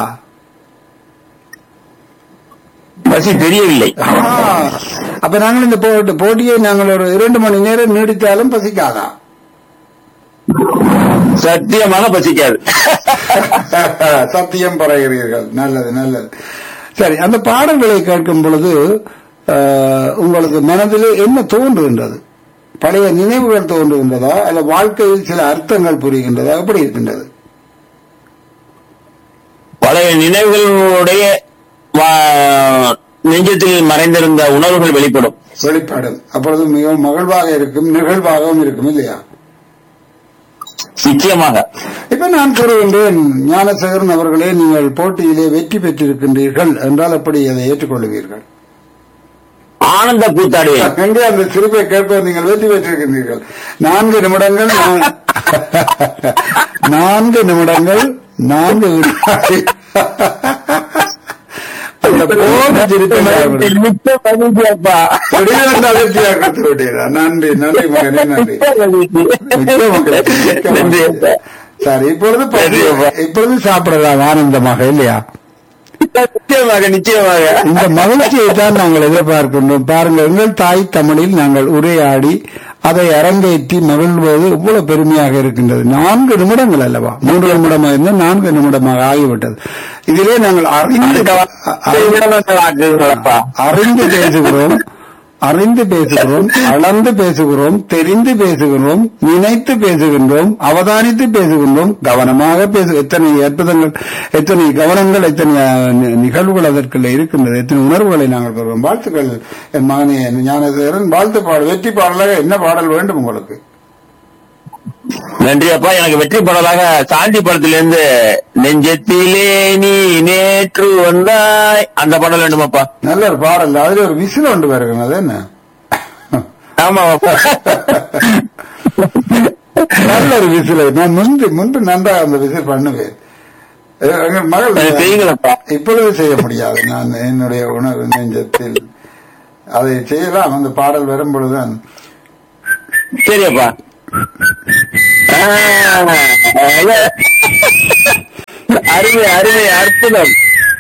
பசி தெரியவில்லை ஆ, அப்ப நாங்கள் இந்த போட்டி போட்டியை நாங்கள் ஒரு இரண்டு மணி நேரம் நீடித்தாலும் பசிக்காதா சத்தியமாக பசிக்காது சத்தியம் பறைகிறீர்கள் நல்லது நல்லது சரி அந்த பாடல்களை கேட்கும் பொழுது அஹ், உங்களுக்கு மனதிலே என்ன தோன்றுகின்றது பழைய நினைவுகள் தோன்றுகின்றதா அல்ல வாழ்க்கையில் சில அர்த்தங்கள் புரிகின்றதா எப்படி இருக்கின்றது பழைய நினைவுகளுடைய வா- நெஞ்சத்தில் மறைந்திருந்த உணர்வுகள் வெளிப்படும் வெளிப்பாடும் அப்பொழுது மிகவும் மகிழ்வாக இருக்கும் நிகழ்வாகவும் இருக்கும் இல்லையா நிச்சயமாக இப்ப நான் கூறுகின்றேன் ஞானசேகரன் அவர்களே நீங்கள் போட்டியிலே வெற்றி பெற்றிருக்கின்றீர்கள் என்றால் எப்படி அதை ஏற்றுக்கொள்வீர்கள் ஆனந்த கூத்தாடுவேன் எங்கே அந்த சிறுப்பை கேட்பது நீங்கள் வெற்றி பெற்றிருக்கின்றீர்கள் நான்கு நிமிடங்கள் நான்- நான்கு நிமிடங்கள் நான்கு வினாடி. அந்த போன சிரிப்பை ஞாபகம். மிக்க மகிழ்ச்சியப்பா. திடீரென்று அதிர்ச்சியாக கொடுத்து விட்டீர்களா? நன்றி நன்றி மகனே நன்றி மிக்க மகிழ்ச்சி. மிக்க மகிழ்ச்சி, மிக்க நன்றி மகிழ்ச்சி. அப்பா. சரி இப்பொழுது பசி- இப்பொழுது சாப்பிடலாம் ஆனந்தமாக இல்லையா நிச்சயமாக நிச்சயமாக இந்த மகிழ்ச்சியை தான் நாங்கள் எதிர்பார்க்கின்றோம் பாருங்கள் எங்கள் தாய் தமிழில் நாங்கள் உரையாடி அதை அரங்கேற்றி மகிழ்வது இவ்வளவு பெருமையாக இருக்கின்றது நான்கு நிமிடங்கள் அல்லவா மூன்று நிமிடமாக இருந்தால் நான்கு நிமிடமாக ஆகிவிட்டது இதிலே நாங்கள் அறிந்து ஆக்குங்களப்பா. அறிந்து பேசுகிறோம் அறிந்து பேசுகிறோம் அளந்து பேசுகிறோம் தெரிந்து பேசுகிறோம் நினைத்து பேசுகின்றோம் அவதானித்து பேசுகின்றோம் கவனமாக பேசு எத்தனை அற்புதங்கள் எத்தனை கவனங்கள் எத்தனை அஹ், நி- நிகழ்வுகள் அதற்குள்ள இருக்கின்றது எத்தனை உணர்வுகளை நாங்கள் பெறுவோம் வாழ்த்துக்கள் என் மகனே ஞானசேகரன் வாழ்த்து பாடல் வெற்றி பாடலாக என்ன பாடல் வேண்டும் உங்களுக்கு நன்றி அப்பா எனக்கு வெற்றி படலாக சாந்தி படத்திலிருந்து நெஞ்சத்திலே நீ நேற்று வந்தாய் அந்த பாடல் வேண்டுமாப்பா நல்ல ஒரு பாடல் அதுல ஒரு விசில் ஒன்று வருகிறது அது என்ன ஆமா அப்பா நல்ல ஒரு விசில் நான் முன்பு முன்பு நன்றாக அந்த விசில் பண்ணுவேன் அஹ், எங்கள் மகள் அது செய்யுங்களப்பா இப்பொழுது செய்ய முடியாது நான் என்னுடைய உணவு நெஞ்சத்தில் அதை செய்யலாம் அந்த பாடல் வரும் பொழுதுதான் சரியப்பா அருமை அருமை அற்புதம்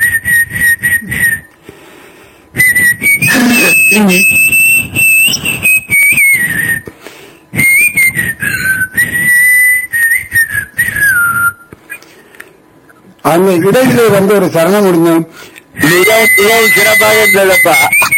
அந்த இடையிலே வந்து ஒரு சரணம் முடிஞ்சோம் மிகவும் மிகவும் சிறப்பாக இருந்ததப்பா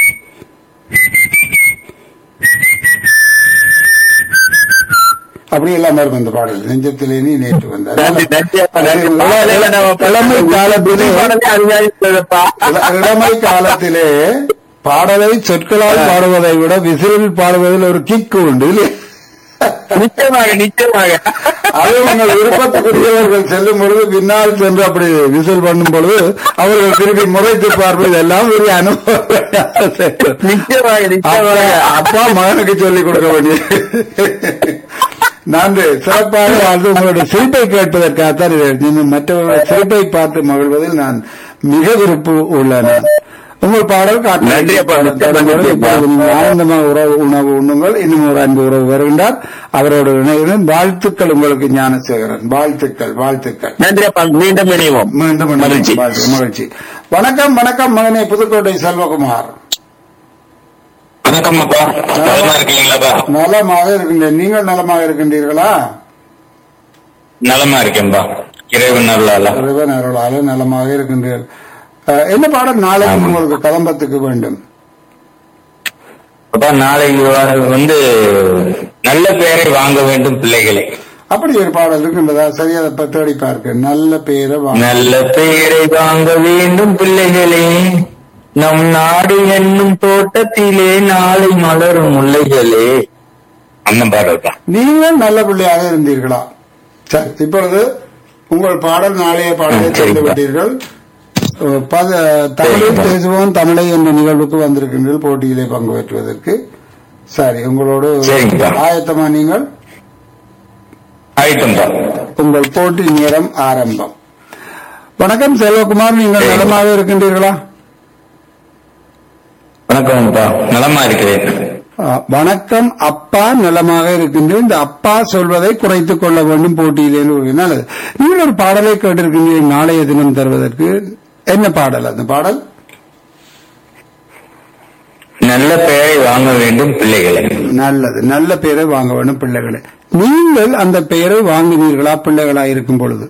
அப்படி எல்லாம் இருக்கும் இந்த பாடல் நெஞ்சத்திலே நீ நேற்று வந்தார் நன்றி நன்றி அப்பா நன்றி இளமை காலத்திலே பாடலே அருமையாக இருந்ததப்பா இள- இளமை காலத்திலே பாடலை சொற்களால் பாடுவதை விட விசிலில் பாடுவதில் ஒரு கிக்கு உண்டு இல்லையா? நிச்சயமாக நிச்சயமாக அது உங்கள் விருப்பத்துக்குரியவர்கள் செல்லும் பொழுது பின்னால் சென்று அப்படி விசில் பண்ணும் பொழுது அவர்கள் திருப்பி முறைத்து பார்ப்பது எல்லாம் ஒரு அனுபவம் நிச்சயமாக நிச்சயமாக அப்பா- அப்பா மகனுக்கு சொல்லிக் கொடுக்க வேண்டிய நன்றி சிறப்பாக வாழ்ந்து உங்களுடைய சிரிப்பை கேட்பதற்காகத்தான் இதை நீங்கள் மற்றவர்களுடைய சிரிப்பை பார்த்து மகிழ்வதில் நான் மிக விருப்பு உள்ளேன் உங்கள் பாடல் காட்டு நன்றி அப்பா. மிக்க நன்றி அப்பா. இப்பொழுது நீங்கள் ஆனந்தமாக உறவு உணவு உண்ணுங்கள் இன்னும் ஒரு அன்பு உறவு வருகின்றார் அவரோடு இணைகிறேன் வாழ்த்துக்கள் உங்களுக்கு ஞானசேகரன் வாழ்த்துக்கள் வாழ்த்துக்கள் நன்றி அப்பா மீண்டும் இணைவோம் மீண்டும் இணைவோம். மகிழ்ச்சி. வாழ்த்து- மகிழ்ச்சி வணக்கம் வணக்கம் மகனே புதுக்கோட்டை செல்வகுமார் வணக்கம் அப்பா நலமா இருக்கீங்களாப்பா நலமாக இருக்கின்றேன் நீங்கள் நலமாக இருக்கின்றீர்களா நலமா இருக்கேன்பா இறைவன் அருளால இறைவன் அருளால நலமாக இருக்கின்றீர்கள் அஹ், என்ன பாடம் நாளைக்கு உங்களுக்கு கதம்பத்துக்கு வேண்டும் அப்பா நாளைக்கு வ- வந்து நல்ல பெயரை வாங்க வேண்டும் பிள்ளைகளே அப்படி ஒரு பாடல் இருக்கின்றதா சரி அதை ப- தேடி பார்க்க நல்ல பேரை வாங்க நல்ல பெயரை வாங்க வேண்டும் பிள்ளைகளே நம் நாடு என்னும் தோட்டத்திலே நாளை மலரும் முல்லைகளே அந்த பாடல் தான் நீங்கள் நல்ல பிள்ளையாக இருந்தீர்களா சரி இப்பொழுது உங்கள் பாடல் நாளைய பாடலை ம், செய்து சரிப்பா. விட்டீர்கள் அஹ், பத- தமிழில் பேசுவோம் தமிழை என்ற நிகழ்வுக்கு வந்திருக்கின்றீர்கள் போட்டியிலே பங்கு பெற்றுவதற்கு சரி உங்களோடு சரிங்கப்பா. ஆயத்தமா நீங்கள் ஆயிட்டம் தான் உங்கள் போட்டி நேரம் ஆரம்பம் வணக்கம் செல்வகுமார் நீங்கள் நலமாக இருக்கின்றீர்களா வணக்கம் அப்பா நலமா இருக்கிறேன் ஆ, வணக்கம் அப்பா நலமாக இருக்கின்றேன் இந்த அப்பா சொல்வதை குறைத்துக் கொள்ள வேண்டும் போட்டியிலே நல்லது நீங்கள் ஒரு பாடலை கேட்டிருக்கின்றீர்கள் நாளைய தினம் தருவதற்கு என்ன பாடல் அந்த பாடல் நல்ல பெயரை வாங்க வேண்டும் பிள்ளைகளை நல்லது நல்ல பெயரை வாங்க வேண்டும் பிள்ளைகளே நீங்கள் அந்த பெயரை வாங்கினீர்களா பிள்ளைகளா இருக்கும் பொழுது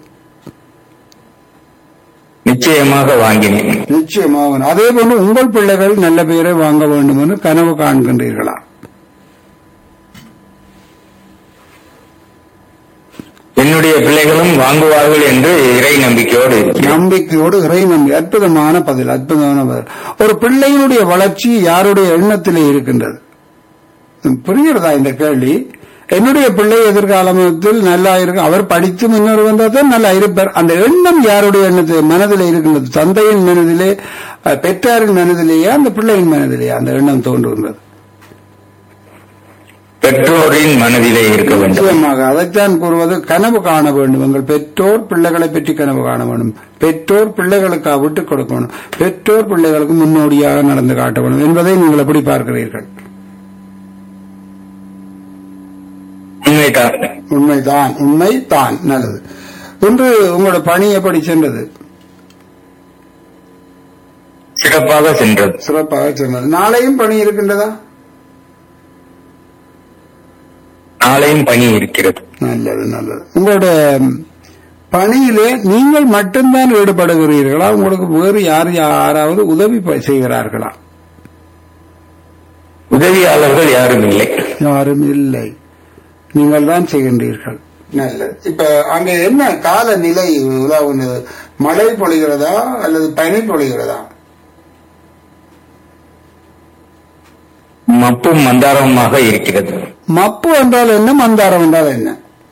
நிச்சயமாக வாங்கினேன் நிச்சயமாக அதே போன்று உங்கள் பிள்ளைகள் நல்ல பெயரை வாங்க வேண்டும் என்று கனவு காண்கின்றீர்களா என்னுடைய பிள்ளைகளும் வாங்குவார்கள் என்று இறை நம்பிக்கையோடு இருக்கிறேன் நம்பிக்கையோடு இறை நம்பி அற்புதமான பதில் அற்புதமான பதில் ஒரு பிள்ளையினுடைய வளர்ச்சி யாருடைய எண்ணத்திலே இருக்கின்றது புரிகிறதா இந்த கேள்வி என்னுடைய பிள்ளை எதிர்காலத்தில் நல்லா இருக்கு அவர் படித்து முன்னேறி வந்தால் தான் நல்லா இருப்பார் அந்த எண்ணம் யாருடைய எண்ணத்தில் மனதில் இருக்கின்றது தந்தையின் மனதிலே அஹ், பெற்றாரின் மனதிலேயே அந்த பிள்ளையின் மனதிலேயே அந்த எண்ணம் தோன்றுகின்றது பெற்றோரின் மனதிலே இருக்க வேண்டும் நிச்சயமாக அதைத்தான் கூறுவது கனவு காண வேண்டும் எங்கள் பெற்றோர் பிள்ளைகளை பற்றி கனவு காண வேண்டும் பெற்றோர் பிள்ளைகளுக்கு விட்டுக் கொடுக்க வேண்டும் பெற்றோர் பிள்ளைகளுக்கு முன்னோடியாக நடந்து காட்ட வேண்டும் என்பதை நீங்கள் எப்படி பார்க்கிறீர்கள் உண்மைதான் உண்மைதான் உண்மைதான் நல்லது இன்று உங்களோட பணி எப்படி சென்றது சிறப்பாக சென்றது சிறப்பாக சென்றது நாளையும் பணி இருக்கின்றதா நாளையும் பணி இருக்கிறது நல்லது நல்லது உங்களோட பணியிலே நீங்கள் மட்டும்தான் ஈடுபடுகிறீர்களா உங்களுக்கு வேறு யார் யாராவது உதவி ப- செய்கிறார்களா உதவியாளர்கள் யாரும் இல்லை யாரும் இல்லை நீங்கள் தான் செய்கின்றீர்கள் நல்லது இப்ப அங்க என்ன காலநிலை உலாவுனது மழை பொழிகிறதா அல்லது பனி பொழிகிறதா மப்பும் மந்தாரமாக இருக்கிறது மப்பு என்றால் என்ன மந்தாரம் என்றால் என்ன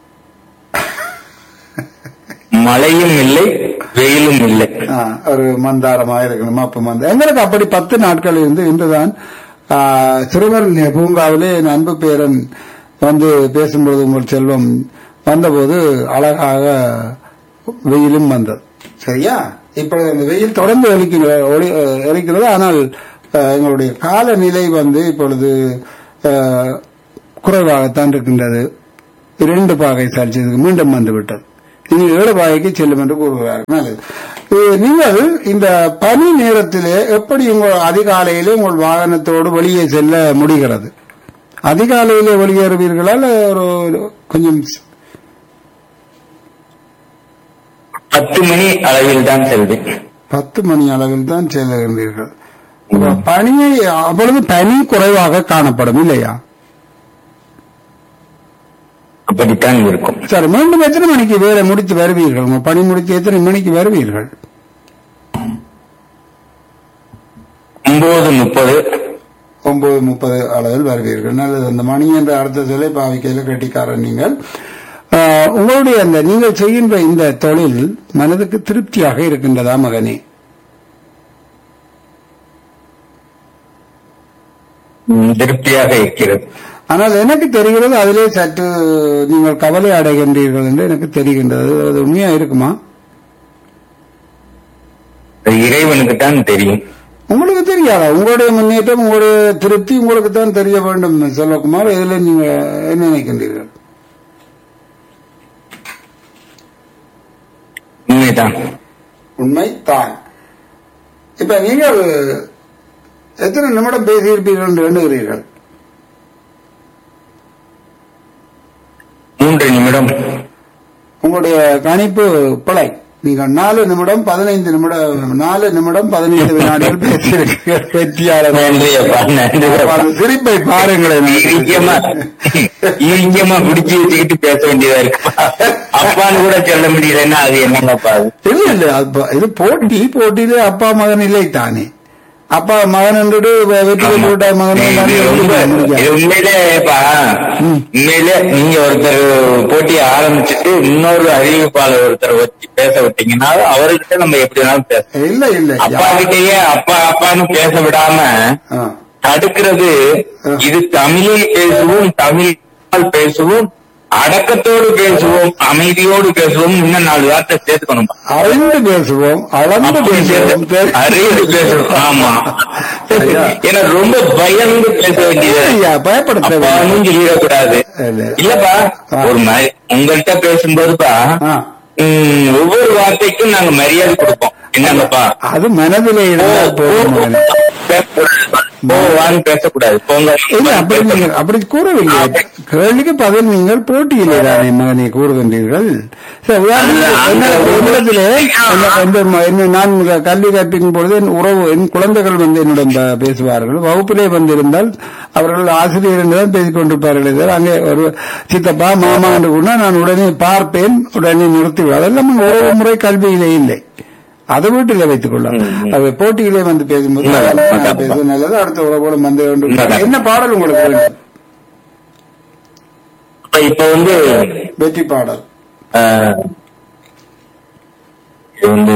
மழையும் இல்லை வெயிலும் இல்லை ஆ, ஒரு மந்தாரமாக இருக்கணும் மப்பு மந்தாரம் எங்களுக்கு அப்படி பத்து நாட்கள் இருந்து இன்றுதான் ஆ, சிறுவர் பூங்காவிலே என் அன்பு பேரன் வந்து பேசும்பொழுது உங்கள் செல்வம் வந்தபோது அழகாக வெயிலும் வந்தது சரியா இப்பொழுது அந்த வெயில் தொடர்ந்து எரிக்கிற- ஒளி- அஹ், எரிக்கிறது ஆனால் அஹ், எங்களுடைய காலநிலை வந்து இப்பொழுது அஹ், குறைவாகத்தான் இருக்கின்றது இரண்டு பாகை செல்சியஸுக்கு மீண்டும் வந்து விட்டது இனி ஏழு பாகைக்கு செல்லும் என்று கூறுகிறார்கள் நல்லது இது நீங்கள் இந்த பனி நேரத்திலே எப்படி உங்கள் அதிகாலையிலே உங்கள் வாகனத்தோடு வெளியே செல்ல முடிகிறது அதிகாலையிலே வெளியேறுவீர்களா இல்ல ஒரு ஒரு கொஞ்சம் பத்து மணி அளவில் தான் செல்வேன் பத்து மணி அளவில் தான் செல்லுகின்றீர்கள் அப்ப பனியை அவ்வளவு பனி குறைவாக காணப்படும் இல்லையா அப்படித்தான் இருக்கும் சரி மீண்டும் எத்தனை மணிக்கு வேலை முடித்து வருவீர்கள் உங்க பணி முடித்து எத்தனை மணிக்கு வருவீர்கள் ஒன்பது முப்பது ஒன்பது முப்பது அளவில் வருவீர்கள் நல்லது அந்த மணி என்ற அர்த்தத்திலே பாவிக்கையில் கட்டிக்காரன் நீங்கள் ஆஹ், உங்களுடைய அந்த நீங்கள் செய்கின்ற இந்த தொழில் மனதுக்கு திருப்தியாக இருக்கின்றதா மகனே ம், திருப்தியாக இருக்கிறது ஆனால் எனக்கு தெரிகிறது அதிலே சற்று நீங்கள் கவலை அடைகின்றீர்கள் என்று எனக்கு தெரிகின்றது அது உண்மையா இருக்குமா அது இறைவனுக்கு தான் தெரியும் உங்களுக்கு தெரியாதா உங்களுடைய முன்னேற்றம் உங்களுடைய திருப்தி உங்களுக்கு தான் தெரிய வேண்டும் செல்வகுமார் இதுல நீங்க என்ன நினைக்கின்றீர்கள் உண்மைதான் உண்மை தான் இப்ப நீங்கள் எத்தனை நிமிடம் பேசியிருப்பீர்கள் என்று எண்ணுகிறீர்கள் மூன்று நிமிடம் உங்களுடைய கணிப்பு பிழை நீங்கள் நாலு நிமிடம் பதினைந்து நிமிடம் நாலு நிமிடம் பதினைந்து வினாடிகள் பேசியிருக்கீர்கள் வெற்றியாளர் நன்றி அப்பா நன்றி அப்ப அப்பா. அந்த சிரிப்பை பாருங்களேன் இறுக்கியமா இறுக்கியமா பிடிச்சு வச்சுக்கிட்டு பேச வேண்டியதா இருக்குப்பா அப்பான்னு கூட சொல்ல முடியலன்னா அது என்னங்கப்பா அது இல்ல இல்ல அப்ப இது போட்டி போட்டியிலே அப்பா மகன் இல்லை தானே அப்பா மகன் என்று வெற்றி பெற்று விட்டார் மகன் இது என்றால் ரொம்ப- எப்படி முடியாது? இது உண்மையிலேப்பா உண்மையிலே நீங்க ஒருத்தர் போட்டியை ஆரம்பிச்சுட்டு இன்னொரு அறிவிப்பாளர் ஒருத்தர் வச்சு பேச விட்டீங்கன்னா அவர்கிட்ட நம்ம எப்படி வேணாலும் பேச இல்ல இல்ல அப்பா கிட்டயே அப்பா அப்பான்னு பேச விடாம ஆ. தடுக்கிறது இது தமிழில் பேசுவோம் தமிழ் பேசுவோம் அடக்கத்தோடு பேசுவோம் அமைதியோடு பேசுவோம் இன்னும் நாலு வார்த்தை சேர்த்துக்கணும் அறிந்து பேசுவோம் அளந்து அப்படி பேசுவோம் சேர்த்து அறிந்து பேசுவோம் ஆமா ஐயா. எனக்கு ரொம்ப பயந்து பேச வேண்டியது ஐயா பயப்படுத்த வேண்டாம். அப்பான்னு சொல்லிடக்கூடாது இல்ல. இல்லப்பா ஆ. ஒரு ம- உங்கள்கிட்ட பேசும்போதுப்பா ஆ. ம், ஒவ்வொரு வார்த்தைக்கும் நாங்க மரியாதை கொடுப்போம் என்னங்கப்பா அது மனதிலே இருந்தால் போதும் மகனே. போவான்னு பேசக்கூடாது போங்க இல்ல அப்படி நீங்கள் அப்படி கூறவில்லை கேள்விக்கு பதில் நீங்கள் போட்டியிலே தானே மகனை கூறுகின்றீர்கள் சரி, உதாரணத்துக்கு என்ன- என்னிடத்திலே என்ன- இந்த ம- என்ன நான் க- கல்வி கற்பிக்கும் பொழுது என் உறவு என் குழந்தைகள் வந்து என்னிடம் ப- பேசுவார்கள் வகுப்பிலே வந்திருந்தால் அவர்கள் ஆசிரியர் என்றுதான் பேசிக் கொண்டிருப்பார்கள் தவிர அங்கே ஒரு சித்தப்பா மாமா என்று கூட நான் உடனே பார்ப்பேன் உடனே நிறுத்திவிடுவேன் அதெல்லாம் உறவு முறை கல்வியிலே இல்லை அதை வீட்டிலே வைத்துக் கொள்ளலாம் அது போட்டியிலே வந்து பேசும்போது உண்மைதான், நான் உண்மைதான். பேசுவது நல்லது அடுத்த உறவோடு வந்து கொண்டு உண்மைதான். என்ன பாடல் உங்களுக்கு வேண்டும் இப்ப வந்து வெற்றி பாடல் ஆஹ், இது வந்து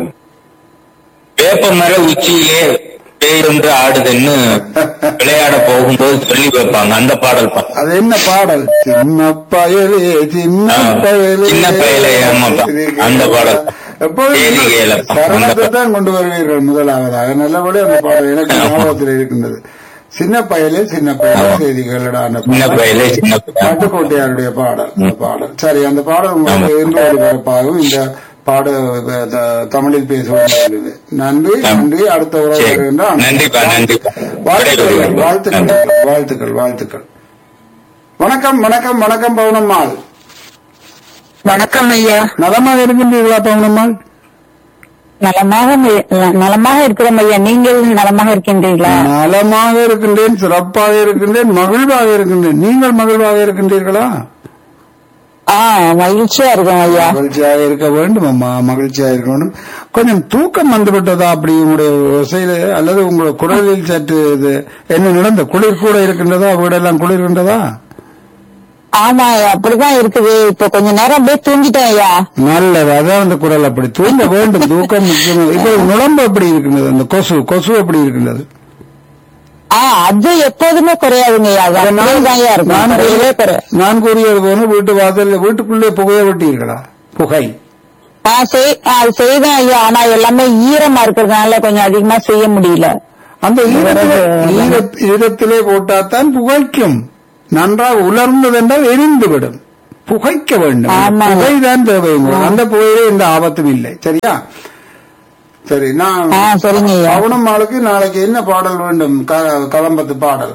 வேப்ப மர உச்சியிலே பேய் ஒன்று ஆடுதுன்னு விளையாட போகும்போது சொல்லி வைப்பாங்க அந்த பாடல் பா அது என்ன பாடல் சின்ன பயலே சின்ன ஆ, பயலே சின்ன பயலே, ஆமாப்பா. அந்த பாடல். எப்போதும் கேலி கேளப்பா. சரணத்தை தான் கொண்டு வருவீர்கள் முதலாவதாக நல்லபடி அந்த பாடல் எனக்கு ஞாபகத்தில் இருக்கின்றது சின்ன பயலே சின்ன பயலே செய்திகளடா அந்த சின்ன பாடல். பயலே சின்ன பயலே. பட்டுக்கோட்டையாருடைய பாடல் அந்த பாடல் சரி அந்த பாடல் உங்களுக்கு இன்று ஒளிபரப்பாகும் இந்த பாட த- தமிழில் பேசுவது நன்றி நன்றி அடுத்த உறவு சரி. வருகின்ற நன்றிப்பா, நன்றிப்பா. வாழ்த்துக்கள் நன்றி. வாழ்த்துக்கள் வாழ்த்துக்கள் வாழ்த்துக்கள் வணக்கம் வணக்கம் வணக்கம் பவுனம்மாள் வணக்கம் ஐயா நலமாக இருக்கின்றீர்களா பவுனம்மாள் நலமாக இரு- நலமாக இருக்கிறோம் ஐயா நீங்கள் நலமாக இருக்கின்றீர்களா நலமாக இருக்கின்றேன் சிறப்பாக இருக்கின்றேன் மகிழ்வாக இருக்கின்றேன் நீங்கள் மகிழ்வாக இருக்கின்றீர்களா ஆ மகிழ்ச்சியா இருக்கோம் ஐயா மகிழ்ச்சியாக இருக்க வேண்டும் அம்மா மகிழ்ச்சியாக இருக்க வேண்டும் கொஞ்சம் தூக்கம் வந்துவிட்டதா அப்படி உங்களுடைய இசையில அல்லது உங்களுடைய குரலில் சற்று இது என்ன நடந்த குளிர் கூட இருக்கின்றதா வீடெல்லாம் குளிர்கின்றதா ஆமா ஐயா அப்படிதான் இருக்குது இப்ப கொஞ்ச நேரம் அப்படியே தூங்கிட்டேன் ஐயா நல்லது அதான் அந்த குரல் அப்படி தூங்க வேண்டும் தூக்கம் முக்கியம் இப்ப நுழம்பு எப்படி இருக்கின்றது அந்த கொசு கொசு எப்படி இருக்கின்றது ஆ அது எப்போதுமே குறையாதுங்க ஐயா அது அப்படியே தான் ஐயா இருக்கும் நான் குறையவே குறை நான் கூறியது போல வீட்டு வாசல் வீட்டுக்குள்ளே புகைய விட்டீர்களா புகை ஆ செய் ஆ, அது செய்தேன் ஐயா ஆனா எல்லாமே ஈரமா இருக்கிறதுனால கொஞ்சம் அதிகமா செய்ய முடியல அந்த ஈரத்திலே ஈர- ஈரத்திலே போட்டாத்தான் புகைக்கும் நன்றாக உலர்ந்தது என்றால் எரிந்துவிடும் புகைக்க வேண்டும் ஆமா. புகைதான் தேவை உங்களுக்கு. அந்த புகையிலே எந்த ஆபத்தும் இல்லை சரியா சரி நான் ஆ சரிங்க ஐயா பவுனம் மாளுக்கு நாளைக்கு என்ன பாடல் வேண்டும் க- கலம்பத்து பாடல்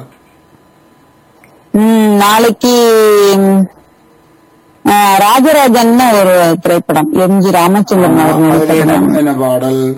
ம் நாளைக்கு ம், ஆ, ராஜராஜன் ஒரு திரைப்படம் எம் ஜி ராமச்சந்திரன் அவர்கள் அதில் நடித்த என்ன படம். என்ன பாடல்